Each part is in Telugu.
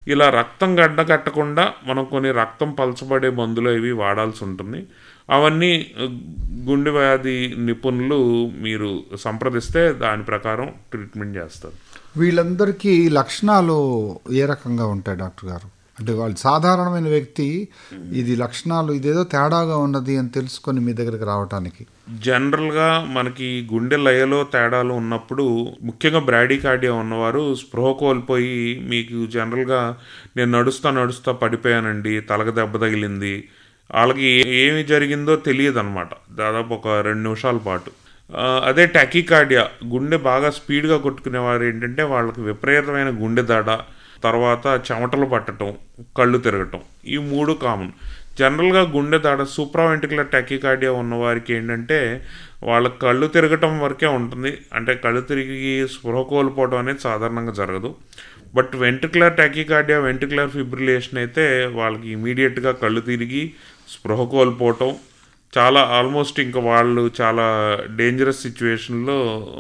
ఇలా రక్తం గడ్డకట్టకుండా మనం కొన్ని రక్తం పలచబడే మందులు ఇవి వాడాల్సి ఉంటుంది అవన్నీ ఆ, గుండె వ్యాధి నిపుణులు మీరు సంప్రదిస్తే దాని ప్రకారం ట్రీట్మెంట్ చేస్తారు వీళ్ళందరికీ లక్షణాలు ఏ రకంగా ఉంటాయి డాక్టర్ గారు అంటే వాళ్ళు సాధారణమైన వ్యక్తి ఇది లక్షణాలు ఇదేదో తేడాగా ఉన్నది అని తెలుసుకొని మీ దగ్గరికి రావటానికి జనరల్గా మనకి గుండె లయలో తేడాలు ఉన్నప్పుడు ముఖ్యంగా బ్రాడీకార్డియా ఉన్నవారు స్పృహ కోల్పోయి మీకు జనరల్గా నేను నడుస్తా నడుస్తా పడిపోయానండి తలక దెబ్బ తగిలింది వాళ్ళకి ఏమి జరిగిందో తెలియదు అనమాట దాదాపు ఒక రెండు నిమిషాల పాటు ఆ, అదే టెకికార్డియా గుండె బాగా స్పీడ్గా కొట్టుకునేవారు ఏంటంటే వాళ్ళకి విపరీతమైన గుండె దడ తర్వాత చెమటలు పట్టడం కళ్ళు తిరగటం ఈ మూడు కామన్ జనరల్గా గుండె దడ సూప్రావెంటికులర్ టెకికార్డియా ఉన్నవారికి ఏంటంటే వాళ్ళ కళ్ళు తిరగటం వరకే ఉంటుంది అంటే కళ్ళు తిరిగి స్పృహ కోల్పోవడం అనేది సాధారణంగా జరగదు but ventricular tachycardia ventricular fibrillation అయితే వాళ్ళకి ఇమీడియట్గా కళ్ళు తిరిగి స్పృహ కోల్పోవటం చాలా ఆల్మోస్ట్ ఇంకా వాళ్ళు చాలా డేంజరస్ సిచ్యువేషన్లో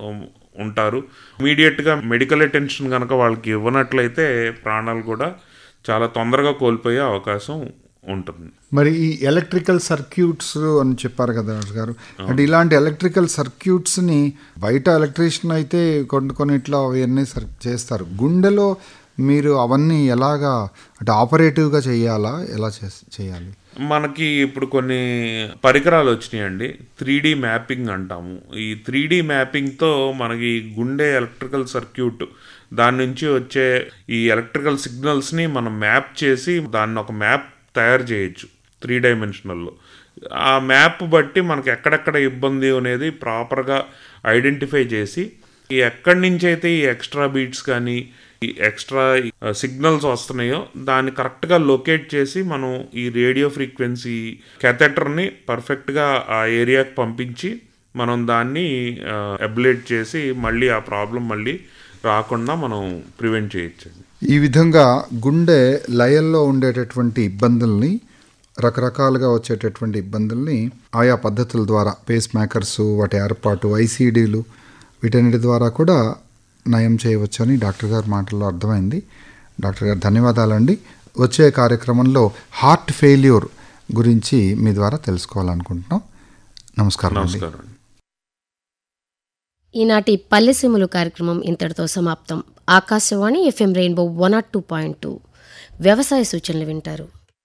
ఉంటారు ఇమీడియట్గా మెడికల్ అటెన్షన్ కనుక వాళ్ళకి ఇవ్వనట్లయితే ప్రాణాలు కూడా చాలా తొందరగా కోల్పోయే అవకాశం ఉంటుంది మరి ఈ ఎలక్ట్రికల్ సర్క్యూట్స్ అని చెప్పారు కదా డాక్టర్ గారు అంటే ఇలాంటి ఎలక్ట్రికల్ సర్క్యూట్స్ని బయట ఎలక్ట్రీషియన్ అయితే కొన్ని కొన్నిట్లో అవన్నీ సర్ చేస్తారు గుండెలో మీరు అవన్నీ ఎలాగా అంటే ఆపరేటివ్గా చేయాలా ఎలా చేస్- చేయాలి మనకి ఇప్పుడు కొన్ని పరికరాలు వచ్చినాయండి త్రీ డి మ్యాపింగ్ అంటాము ఈ త్రీ డి మ్యాపింగ్తో మనకి గుండె ఎలక్ట్రికల్ సర్క్యూట్ దాని నుంచి వచ్చే ఈ ఎలక్ట్రికల్ సిగ్నల్స్ని మనం మ్యాప్ చేసి దాన్ని ఒక మ్యాప్ తయారు చేయొచ్చు త్రీ డైమెన్షనల్లో ఆ మ్యాప్ బట్టి మనకి ఎక్కడెక్కడ ఇబ్బంది అనేది ప్రాపర్గా ఐడెంటిఫై చేసి ఈ ఎక్కడి నుంచి అయితే ఈ ఎక్స్ట్రా బీట్స్ కానీ ఈ ఎక్స్ట్రా సిగ్నల్స్ వస్తున్నాయో దాన్ని కరెక్ట్గా లొకేట్ చేసి మనం ఈ రేడియో ఫ్రీక్వెన్సీ కెథెటర్ని పర్ఫెక్ట్గా ఆ ఏరియాకి పంపించి మనం దాన్ని అబ్లేట్ చేసి మళ్ళీ ఆ ప్రాబ్లం మళ్ళీ రాకుండా మనం ప్రివెంట్ చేయొచ్చండి ఈ విధంగా గుండె లయల్లో ఉండేటటువంటి ఇబ్బందుల్ని రకరకాలుగా వచ్చేటటువంటి ఇబ్బందుల్ని ఆయా పద్ధతుల ద్వారా పేస్ మేకర్స్ వాటి ఏర్పాటు ఐసీడీలు వీటన్నిటి ద్వారా కూడా నయం చేయవచ్చని డాక్టర్ గారి మాటల్లో అర్థమైంది డాక్టర్ గారు ధన్యవాదాలండి వచ్చే కార్యక్రమంలో హార్ట్ ఫెయిల్యూర్ గురించి మీ ద్వారా తెలుసుకోవాలనుకుంటున్నాం నమస్కారం అండి నమస్కారం అండి ఈనాటి పల్లెసీములు కార్యక్రమం ఇంతటితో సమాప్తం Akashvani FM rainbow one nought two point two వ్యవసాయ సూచనలు వింటారు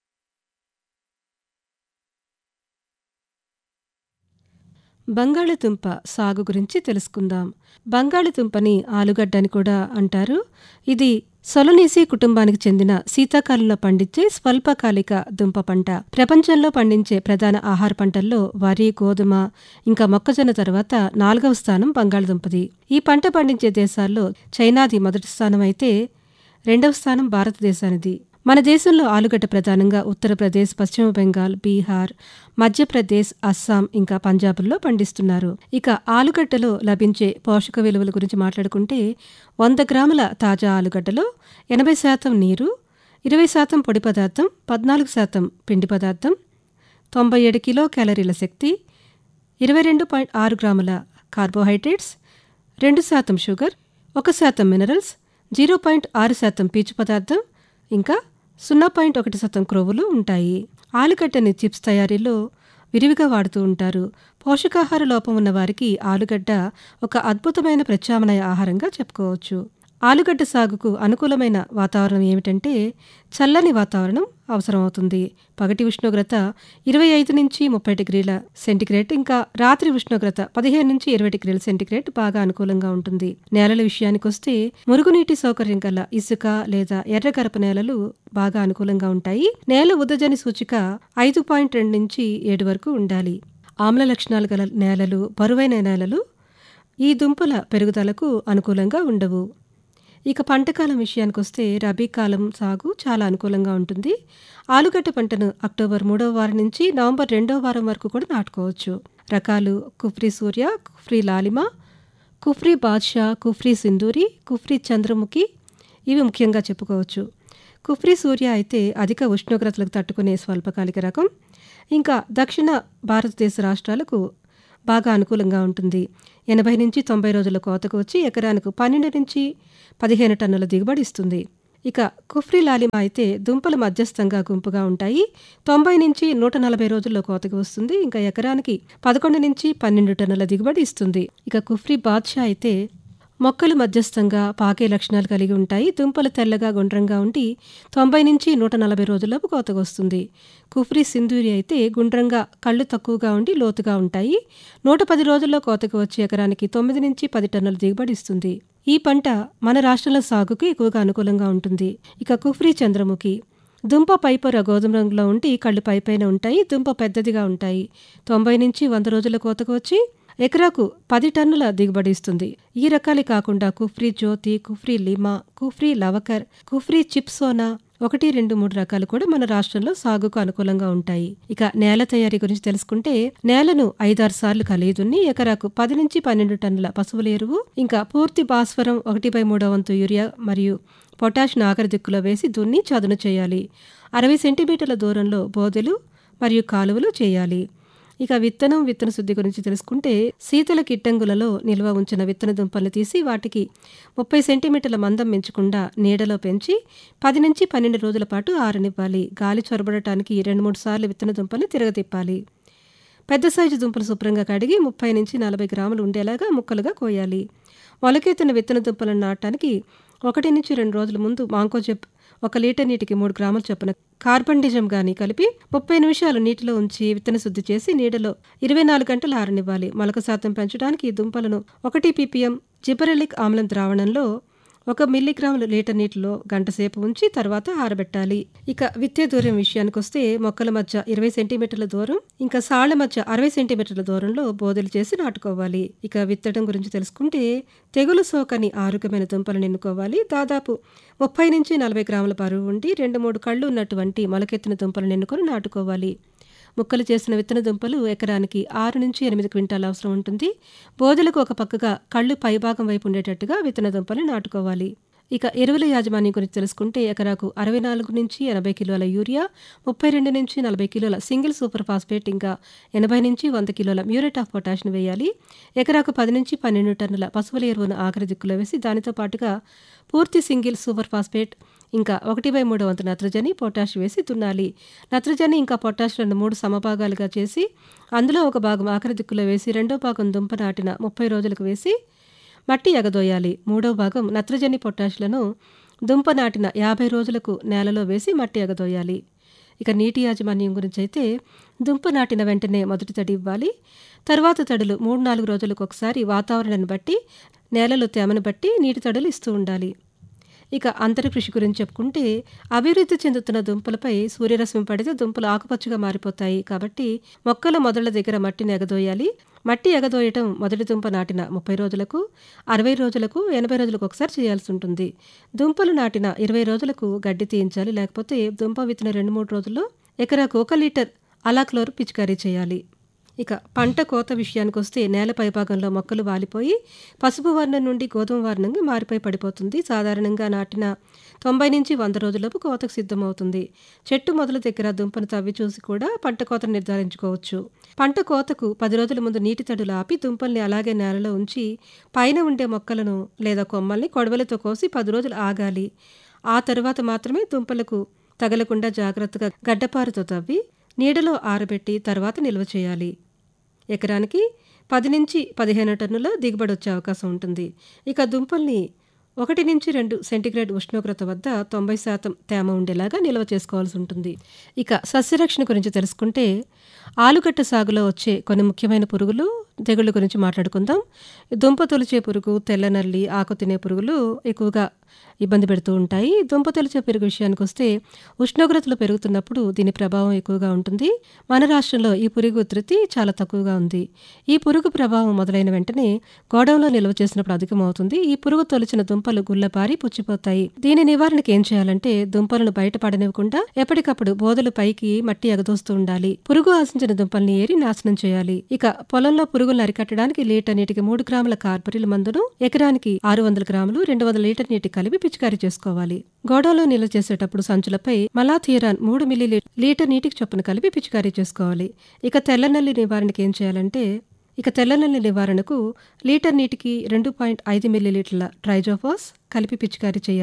బంగాళదుంప సాగు గురించి తెలుసుకుందాం బంగాళదుంపని ఆలుగడ్డ అని కూడా అంటారు ఇది సొలనేసి కుటుంబానికి చెందిన శీతాకాలంలో పండించే స్వల్పకాలిక దుంప పంట ప్రపంచంలో పండించే ప్రధాన ఆహార పంటల్లో వరి గోధుమ ఇంకా మొక్కజొన్న తర్వాత నాలుగవ స్థానం బంగాళదుంపది ఈ పంట పండించే దేశాల్లో చైనాది మొదటి స్థానం అయితే రెండవ స్థానం భారతదేశానిది మన దేశంలో ఆలుగడ్డ ప్రధానంగా ఉత్తరప్రదేశ్ పశ్చిమ బెంగాల్ బీహార్ మధ్యప్రదేశ్ అస్సాం ఇంకా పంజాబ్లో పండిస్తున్నారు ఇక ఆలుగడ్డలో లభించే పోషక విలువల గురించి మాట్లాడుకుంటే వంద గ్రాముల తాజా ఆలుగడ్డలో ఎనభై శాతం నీరు ఇరవై శాతం పొడి పదార్థం పద్నాలుగు శాతం పిండి పదార్థం తొంభై ఏడు కిలో క్యాలరీల శక్తి ఇరవై రెండు పాయింట్ ఆరు గ్రాముల కార్బోహైడ్రేట్స్ రెండు శాతం షుగర్ ఒక శాతం మినరల్స్ జీరో పాయింట్ ఆరు శాతం పీచు పదార్థం ఇంకా సున్నా పాయింట్ ఒకటి శాతం క్రొవ్వులు ఉంటాయి ఆలుగడ్డని చిప్స్ తయారీలో విరివిగా వాడుతూ ఉంటారు పోషకాహార లోపం ఉన్న వారికి ఆలుగడ్డ ఒక అద్భుతమైన ప్రత్యామ్నాయ ఆహారంగా చెప్పుకోవచ్చు ఆలుగడ్డ సాగుకు అనుకూలమైన వాతావరణం ఏమిటంటే చల్లని వాతావరణం అవసరమవుతుంది పగటి ఉష్ణోగ్రత ఇరవై ఐదు నుంచి ముప్పై డిగ్రీల సెంటిగ్రేడ్ ఇంకా రాత్రి ఉష్ణోగ్రత పదిహేను నుంచి ఇరవై డిగ్రీల సెంటిగ్రేడ్ బాగా అనుకూలంగా ఉంటుంది నేలల విషయానికి వస్తే మురుగునీటి సౌకర్యం గల ఇసుక లేదా ఎర్రగరప నేలలు బాగా అనుకూలంగా ఉంటాయి నేల ఉదజని సూచిక ఐదు పాయింట్ రెండు నుంచి ఏడు వరకు ఉండాలి ఆమ్ల లక్షణాలు గల నేలలు బరువైన నేలలు ఈ దుంపల పెరుగుదలకు అనుకూలంగా ఉండవు ఇక పంటకాలం విషయానికి వస్తే రబీ కాలం సాగు చాలా అనుకూలంగా ఉంటుంది ఆలుగడ్డ పంటను అక్టోబర్ మూడవ వారం నుంచి నవంబర్ రెండవ వారం వరకు కూడా నాటుకోవచ్చు రకాలు కుఫ్రీ సూర్య కుఫ్రీ లాలిమ కుఫ్రీ బాద్షా కుఫ్రీ సింధూరి కుఫ్రీ చంద్రముఖి ఇవి ముఖ్యంగా చెప్పుకోవచ్చు కుఫ్రీ సూర్య అయితే అధిక ఉష్ణోగ్రతలకు తట్టుకునే స్వల్పకాలిక రకం ఇంకా దక్షిణ భారతదేశ రాష్ట్రాలకు బాగా అనుకూలంగా ఉంటుంది ఎనభై నుంచి తొంభై రోజుల కోతకు వచ్చి ఎకరానికి పన్నెండు నుంచి పదిహేను టన్నుల దిగుబడి ఇస్తుంది ఇక కుఫ్రీ లాలిమా అయితే దుంపలు మధ్యస్థంగా గుంపుగా ఉంటాయి తొంభై నుంచి నూట నలభై రోజుల్లో కోతకి వస్తుంది ఇంకా ఎకరానికి పదకొండు నుంచి పన్నెండు టన్నుల దిగుబడి ఇస్తుంది ఇక కుఫ్రీ బాద్షా అయితే మొక్కలు మధ్యస్థంగా పాకే లక్షణాలు కలిగి ఉంటాయి దుంపలు తెల్లగా గుండ్రంగా ఉండి తొంభై నుంచి నూట నలభై రోజుల్లోపు కోతకు వస్తుంది కుఫ్రీ సింధూరి అయితే గుండ్రంగా కళ్ళు తక్కువగా ఉండి లోతుగా ఉంటాయి నూట పది రోజుల్లో కోతకు వచ్చే ఎకరానికి తొమ్మిది నుంచి పది టన్నుల దిగుబడి ఇస్తుంది ఈ పంట మన రాష్ట్రంలో సాగుకు ఎక్కువగా అనుకూలంగా ఉంటుంది ఇక కుఫ్రీ చంద్రముఖి దుంప పైపొర గోధుమ రంగులో ఉండి కళ్ళు పైపైన ఉంటాయి దుంప పెద్దదిగా ఉంటాయి తొంభై నుంచి వంద రోజుల కోతకు వచ్చి ఎకరాకు పది టన్నుల దిగుబడి ఇస్తుంది ఈ రకాలే కాకుండా కుఫ్రీ జ్యోతి కుఫ్రీ లిమా కుఫ్రీ లవకర్ కుఫ్రీ చిప్సోనా ఒకటి రెండు మూడు రకాలు కూడా మన రాష్ట్రంలో సాగుకు అనుకూలంగా ఉంటాయి ఇక నేల తయారీ గురించి తెలుసుకుంటే నేలను ఐదారు సార్లు కలిగి దున్ని ఎకరాకు పది నుంచి పన్నెండు టన్నుల పశువుల ఎరువు ఇంకా పూర్తి భాస్వరం ఒకటి బై మూడో వంతు యూరియా మరియు పొటాష్ నాగరి దిక్కులో వేసి దున్ని చదును చేయాలి అరవై సెంటీమీటర్ల దూరంలో బోదెలు మరియు కాలువలు చేయాలి ఇక విత్తనం విత్తన శుద్ధి గురించి తెలుసుకుంటే శీతల కిట్టంగులలో నిల్వ ఉంచిన విత్తన దుంపలు తీసి వాటికి ముప్పై సెంటీమీటర్ల మందం పెంచకుండా నీడలో పెంచి పది నుంచి పన్నెండు రోజుల పాటు ఆరనివ్వాలి గాలి చొరబడటానికి రెండు మూడు సార్లు విత్తన దుంపలు తిరగతిప్పాలి పెద్ద సైజు దుంపలు శుభ్రంగా కడిగి ముప్పై నుంచి నలభై గ్రాములు ఉండేలాగా ముక్కలుగా కోయాలి మొలకెత్తిన విత్తన దుంపలను నాటడానికి ఒకటి నుంచి రెండు రోజుల ముందు మాంకోజెప్ ఒక లీటర్ నీటికి మూడు గ్రాముల చొప్పున కార్బండిజం గాని కలిపి ముప్పై నిమిషాలు నీటిలో ఉంచి విత్తన శుద్ధి చేసి నీడలో ఇరవై నాలుగు గంటలు ఆరనివ్వాలి మొలక శాతం పెంచడానికి ఈ దుంపలను ఒకటి పీపీఎం జిబరెలిక్ ఆమ్లం ద్రావణంలో ఒక మిల్లీగ్రాముల లీటర్ నీటిలో గంట సేపు ఉంచి తర్వాత ఆరబెట్టాలి ఇక విత్తే దూరం విషయానికి వస్తే మొక్కల మధ్య ఇరవై సెంటీమీటర్ల దూరం ఇంకా సాళ్ల మధ్య అరవై సెంటీమీటర్ల దూరంలో బోదెలు చేసి నాటుకోవాలి ఇక విత్తడం గురించి తెలుసుకుంటే తెగులు సోకని ఆరోగ్యమైన దుంపలను ఎన్నుకోవాలి దాదాపు ముప్పై నుంచి నలభై గ్రాముల బరువు ఉండి రెండు మూడు కళ్ళు ఉన్నటువంటి మొలకెత్తిన దుంపలను ఎన్నుకొని నాటుకోవాలి ముక్కలు చేసిన విత్తన దుంపలు ఎకరానికి ఆరు నుంచి ఎనిమిది క్వింటాలు అవసరం ఉంటుంది బోదెలకు ఒక పక్కగా కళ్ళు పైభాగం వైపు ఉండేటట్టుగా విత్తన దుంపలు నాటుకోవాలి ఇక ఎరువుల యాజమాన్యం గురించి తెలుసుకుంటే ఎకరాకు అరవై నాలుగు నుంచి ఎనభై కిలోల యూరియా ముప్పై రెండు నుంచి నలభై కిలోల సింగిల్ సూపర్ ఫాస్ఫేట్ ఇంకా ఎనభై నుంచి వంద కిలోల మ్యూరేట్ ఆఫ్ పొటాష్ను వేయాలి ఎకరాకు పది నుంచి పన్నెండు టన్నుల పశువుల ఎరువును ఆఖరి దిక్కులో వేసి దానితో పాటుగా పూర్తి సింగిల్ సూపర్ ఫాస్ఫేట్ ఇంకా ఒకటి బై మూడు వంతు నత్రజని పొటాష్ వేసి దున్నాలి నత్రజని ఇంకా పొటాష్లను మూడు సమభాగాలుగా చేసి అందులో ఒక భాగం ఆఖరి దిక్కులో వేసి రెండో భాగం దుంప నాటిన ముప్పై రోజులకు వేసి మట్టి ఎగదోయాలి మూడో భాగం నత్రజని పొటాష్లను దుంప నాటిన యాభై రోజులకు నేలలో వేసి మట్టి ఎగదోయాలి ఇక నీటి యాజమాన్యం గురించి అయితే దుంప నాటిన వెంటనే మొదటి తడి ఇవ్వాలి తర్వాత తడులు మూడు నాలుగు రోజులకు ఒకసారి వాతావరణాన్ని బట్టి నేలలో తేమను బట్టి నీటి తడులు ఇస్తూ ఉండాలి ఇక అంతరకృషి గురించి చెప్పుకుంటే అభివృద్ధి చెందుతున్న దుంపలపై సూర్యరశ్మి పడితే దుంపలు ఆకుపచ్చగా మారిపోతాయి కాబట్టి మొక్కల మొదళ్ల దగ్గర మట్టిని ఎగదోయాలి మట్టి ఎగదోయటం మొదటి దుంప నాటిన ముప్పై రోజులకు అరవై రోజులకు ఎనభై రోజులకు ఒకసారి చేయాల్సి ఉంటుంది దుంపలు నాటిన ఇరవై రోజులకు గడ్డి తీయించాలి లేకపోతే దుంప విత్తిన రెండు మూడు రోజుల్లో ఎకరాకు ఒక లీటర్ అలాక్లోర్ పిచికారీ చేయాలి ఇక పంట కోత విషయానికి వస్తే నేల పైభాగంలో మొక్కలు వాలిపోయి పసుపు వర్ణం నుండి గోధుమ వర్ణంగా మారిపోయి పడిపోతుంది సాధారణంగా నాటిన తొంభై నుంచి వంద రోజులకు కోతకు సిద్ధమవుతుంది చెట్టు మొదల దగ్గర దుంపను తవ్వి చూసి కూడా పంట కోతను నిర్ధారించుకోవచ్చు పంట కోతకు పది రోజుల ముందు నీటి తడులు ఆపి దుంపల్ని అలాగే నేలలో ఉంచి పైన ఉండే మొక్కలను లేదా కొమ్మల్ని కొడవలతో కోసి పది రోజులు ఆగాలి ఆ తరువాత మాత్రమే దుంపలకు తగలకుండా జాగ్రత్తగా గడ్డపారుతో తవ్వి నీడలో ఆరబెట్టి తర్వాత నిల్వ చేయాలి ఎకరానికి పది నుంచి పదిహేను టన్నుల దిగుబడి వచ్చే అవకాశం ఉంటుంది ఇక దుంపల్ని ఒకటి నుంచి రెండు సెంటీగ్రేడ్ ఉష్ణోగ్రత వద్ద తొంభై శాతం తేమ ఉండేలాగా నిల్వ చేసుకోవాల్సి ఉంటుంది ఇక సస్యరక్షణ గురించి తెలుసుకుంటే ఆలుగడ్డ సాగులో వచ్చే కొన్ని ముఖ్యమైన పురుగులు తెగుళ్ళ గురించి మాట్లాడుకుందాం దుంప తొలిచే పురుగు తెల్లనల్లి ఆకు తినే పురుగులు ఎక్కువగా ఇబ్బంది పెడుతూ ఉంటాయి దుంప తొలిచే పురుగు విషయానికి వస్తే ఉష్ణోగ్రతలు పెరుగుతున్నప్పుడు దీని ప్రభావం ఎక్కువగా ఉంటుంది మన రాష్ట్రంలో ఈ పురుగు ఉధృతి చాలా తక్కువగా ఉంది ఈ పురుగు ప్రభావం మొదలైన వెంటనే గోడౌన్లో నిల్వ చేసినప్పుడు అధికమవుతుంది ఈ పురుగు తొలిచిన దుంపలు గుల్లపారి పుచ్చిపోతాయి దీని నివారణకు ఏం చేయాలంటే దుంపలను బయటపడనివ్వకుండా ఎప్పటికప్పుడు బోదలు పైకి మట్టి ఎగదోస్తూ ఉండాలి పురుగు ఆశించిన దుంపల్ని ఏరి నాశనం చేయాలి ఇక పొలంలో పురుగులను అరికట్టడానికి లీటర్ నీటికి మూడు గ్రాముల కార్బరిల్ మందును ఎకరానికి ఆరు వందల గ్రాములు రెండు వందల లీటర్ నీటి కలిపి పిచికారీ చేసుకోవాలి గోడలో నిల్వ చేసేటప్పుడు సంచులపై మలాథియరాన్ మూడు మిల్లీ లీటర్ నీటికి చొప్పున కలిపి పిచికారీ చేసుకోవాలి ఇక తెల్లనల్లి నివారణకి ఏం చేయాలంటే ఇక తెల్లనల్లి నివారణకు లీటర్ నీటికి రెండు పాయింట్ ఐదు మిల్లీలీటర్ల ట్రైజోఫాస్ కలిపి పిచికారీ చేయాలి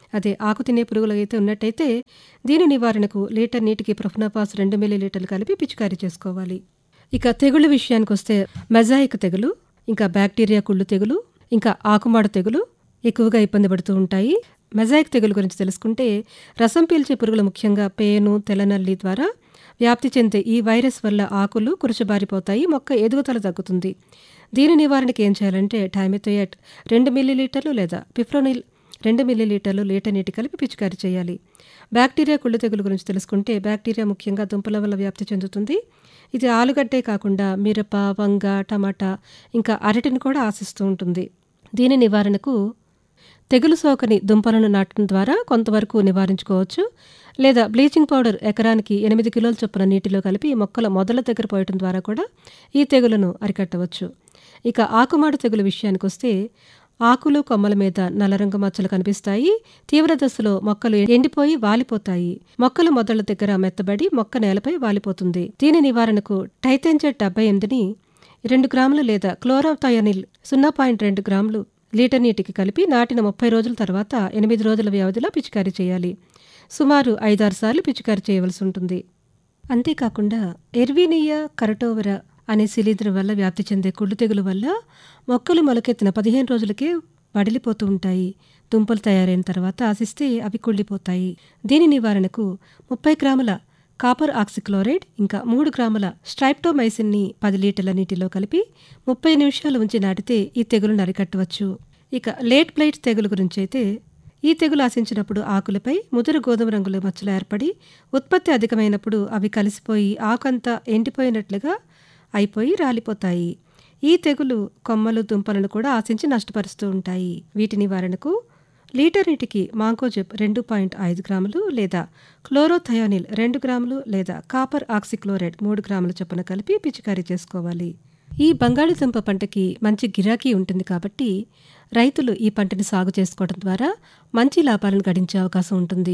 అదే ఆకు తినే పురుగులు అయితే ఉన్నట్టయితే దీని నివారణకు లీటర్ నీటికి ప్రొఫనాపాస్ రెండు మిల్లీ లీటర్లు కలిపి పిచికారీ చేసుకోవాలి ఇక తెగుళ్ళ విషయానికి వస్తే మెజాయిక్ తెగులు ఇంకా బ్యాక్టీరియా కుళ్ళు తెగులు ఇంకా ఆకుమాడ తెగులు ఎక్కువగా ఇబ్బంది పడుతూ ఉంటాయి మెజాయిక్ తెగులు గురించి తెలుసుకుంటే రసం పీల్చే పురుగులు ముఖ్యంగా పేను తెల్లనల్లి ద్వారా వ్యాప్తి చెందే ఈ వైరస్ వల్ల ఆకులు కురుచబారిపోతాయి మొక్క ఎదుగుదల తగ్గుతుంది దీని నివారణకి ఏం చేయాలంటే టైమెథోయట్ రెండు మిల్లీలీటర్లు లేదా పిఫ్రోనిల్ రెండు మిల్లీలీటర్లు లీటర్ నీటి కలిపి పిచికారీ చేయాలి బ్యాక్టీరియా కుళ్ళు తెగులు గురించి తెలుసుకుంటే బ్యాక్టీరియా ముఖ్యంగా దుంపల వల్ల వ్యాప్తి చెందుతుంది ఇది ఆలుగడ్డే కాకుండా మిరప వంగ టమాటా ఇంకా అరటిని కూడా ఆశిస్తూ ఉంటుంది దీని నివారణకు తెగులు సోకని దుంపలను నాటడం ద్వారా కొంతవరకు నివారించుకోవచ్చు లేదా బ్లీచింగ్ పౌడర్ ఎకరానికి ఎనిమిది కిలోల చొప్పున నీటిలో కలిపి మొక్కల మొదల దగ్గర పోయటం ద్వారా కూడా ఈ తెగులను అరికట్టవచ్చు ఇక ఆకుమాడు తెగులు విషయానికి వస్తే ఆకులు కొమ్మల మీద నల్లరంగు మచ్చలు కనిపిస్తాయి తీవ్ర దశలో మొక్కలు ఎండిపోయి వాలిపోతాయి మొక్కల మొదళ్ల దగ్గర మెత్తబడి మొక్క నేలపై వాలిపోతుంది దీని నివారణకు టైతెంజెట్ డెబ్బై ఎనిమిదిని రెండు గ్రాములు లేదా క్లోరోథయోనిల్ సున్నా పాయింట్ రెండు గ్రాములు లీటర్ నీటికి కలిపి నాటిన ముప్పై రోజుల తర్వాత ఎనిమిది రోజుల వ్యవధిలో పిచికారీ చేయాలి సుమారు ఐదారు సార్లు పిచికారీ చేయవలసి ఉంటుంది అంతేకాకుండా ఎర్వీనియా కరటోవర అనే శిలీంధ్రం వల్ల వ్యాప్తి చెందే కుళ్ళు తెగులు వల్ల మొక్కలు మొలకెత్తిన పదిహేను రోజులకే వడిలిపోతూ ఉంటాయి దుంపలు తయారైన తర్వాత ఆశిస్తే అవి కుళ్ళిపోతాయి దీని నివారణకు ముప్పై గ్రాముల కాపర్ ఆక్సిక్లోరైడ్ ఇంకా మూడు గ్రాముల స్ట్రైప్టోమైసిన్ని పది లీటర్ల నీటిలో కలిపి ముప్పై నిమిషాలు ఉంచి నాటితే ఈ తెగులును అరికట్టవచ్చు ఇక లేట్ బ్లైట్ తెగులు గురించి అయితే ఈ తెగులు ఆశించినప్పుడు ఆకులపై ముదురు గోధుమ రంగుల మచ్చలు ఏర్పడి ఉత్పత్తి అధికమైనప్పుడు అవి కలిసిపోయి ఆకంతా ఎండిపోయినట్లుగా అయిపోయి రాలిపోతాయి ఈ తెగులు కొమ్మలు దుంపలను కూడా ఆశించి నష్టపరుస్తూ ఉంటాయి వీటి నివారణకు లీటర్ నీటికి మాంకోజెబ్ రెండు పాయింట్ ఐదు గ్రాములు లేదా క్లోరోథయోనిల్ రెండు గ్రాములు లేదా కాపర్ ఆక్సిక్లోరైడ్ మూడు గ్రాముల చొప్పున కలిపి పిచికారీ చేసుకోవాలి ఈ బంగాళదుంప పంటకి మంచి గిరాకీ ఉంటుంది కాబట్టి రైతులు ఈ పంటని సాగు చేసుకోవడం ద్వారా మంచి లాభాలను గడించే అవకాశం ఉంటుంది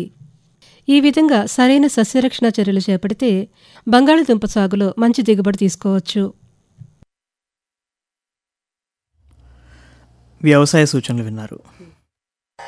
ఈ విధంగా సరైన సస్యరక్షణ చర్యలు చేపడితే బంగాళదుంప సాగులో మంచి దిగుబడి తీసుకోవచ్చు వ్యవసాయ సూచనలు విన్నారు